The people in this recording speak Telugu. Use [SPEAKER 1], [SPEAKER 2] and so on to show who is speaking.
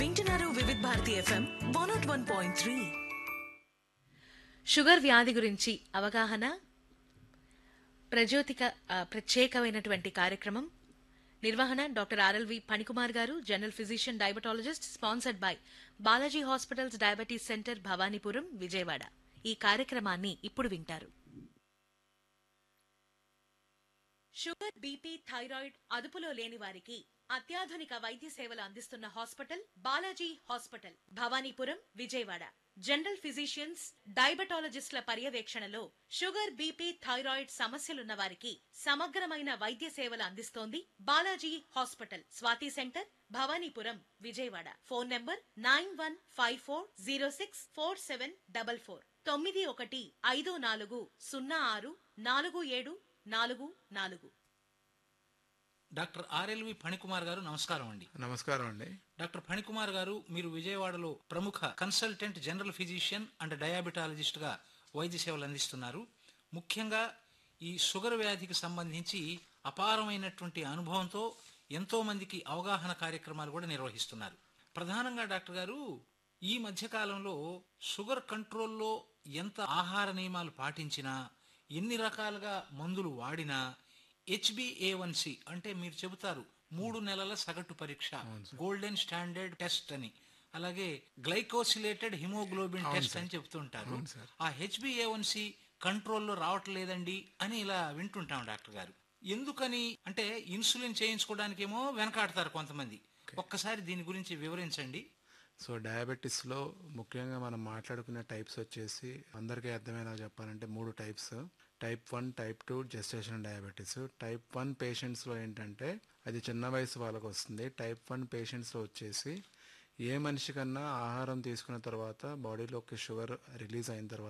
[SPEAKER 1] వింటున్నారు Vividh Bharati FM one naught one point three
[SPEAKER 2] sugar వ్యాధి గురించి అవగాహన ప్రజ్యోతిక ఆ, ప్రత్యేకమైనటువంటి కార్యక్రమం నిర్వహణ doctor RLV Panikumar garu general physician diabetologist sponsored by Balaji hospitals diabetes centre Bhavanipuram Vijayawada ఈ కార్యక్రమాన్ని ఇప్పుడు వింటారు షుగర్ బీపీ థైరాయిడ్ అదుపులో లేని వారికి అత్యాధునిక వైద్య సేవలు అందిస్తున్న hospital Balaji hospital Bhavanipuram Vijayawada general physicians డయాబెటాలజిస్టుల పర్యవేక్షణలో షుగర్ బీపీ థైరాయిడ్ సమస్యలున్న వారికి సమగ్రమైన వైద్య సేవలు అందిస్తోంది Balaji hospital Swathi centre Bhavanipuram Vijayawada phone number nine one five four zero six four seven double four తొమ్మిది ఒకటి ఐదు నాలుగు సున్నా ఆరు నాలుగు ఏడు నాలుగు నాలుగు
[SPEAKER 3] డాక్టర్ ఆర్ఎల్వి ఫణికుమార్ గారు నమస్కారం అండి
[SPEAKER 4] నమస్కారం అండి
[SPEAKER 3] డాక్టర్ ఫణికుమార్ గారు మీరు విజయవాడలో ప్రముఖ consultant general physician and diabetologist గా వైద్య సేవలు అందిస్తున్నారు ముఖ్యంగా ఈ షుగర్ వ్యాధికి సంబంధించి అపారమైనటువంటి అనుభవంతో ఎంతో మందికి అవగాహన కార్యక్రమాలు కూడా నిర్వహిస్తున్నారు ప్రధానంగా డాక్టర్ గారు ఈ మధ్య కాలంలో షుగర్ కంట్రోల్లో ఎంత ఆహార నియమాలు పాటించినా ఎన్ని రకాలుగా మందులు వాడినా హెచ్బిఏవన్సి అంటే మీరు చెబుతారు మూడు నెలల సగటు పరీక్ష గోల్డెన్ స్టాండర్డ్ టెస్ట్ అని అలాగే గ్లైకోసిలేటెడ్ హిమోగ్లోబిన్ టెస్ట్ అని చెప్తుంటారు ఆ హెచ్బిఏవన్సి కంట్రోల్లో రావట్లేదండి అని ఇలా వింటుంటాం డాక్టర్ గారు ఎందుకని అంటే ఇన్సులిన్ చేయించుకోవడానికేమో వెనకాడతారు కొంతమంది ఒక్కసారి దీని గురించి వివరించండి
[SPEAKER 4] సో డయాబెటీస్లో ముఖ్యంగా మనం మాట్లాడుకునే టైప్స్ వచ్చేసి అందరికీ అర్థమైనా చెప్పాలంటే మూడు types type one type two gestation diabetes type one పేషెంట్స్లో ఏంటంటే అది చిన్న వయసు వాళ్ళకు వస్తుంది టైప్ వన్ పేషెంట్స్లో వచ్చేసి ఏ మనిషి కన్నా ఆహారం తీసుకున్న తర్వాత బాడీలోకి షుగర్ రిలీజ్ అయిన తర్వాత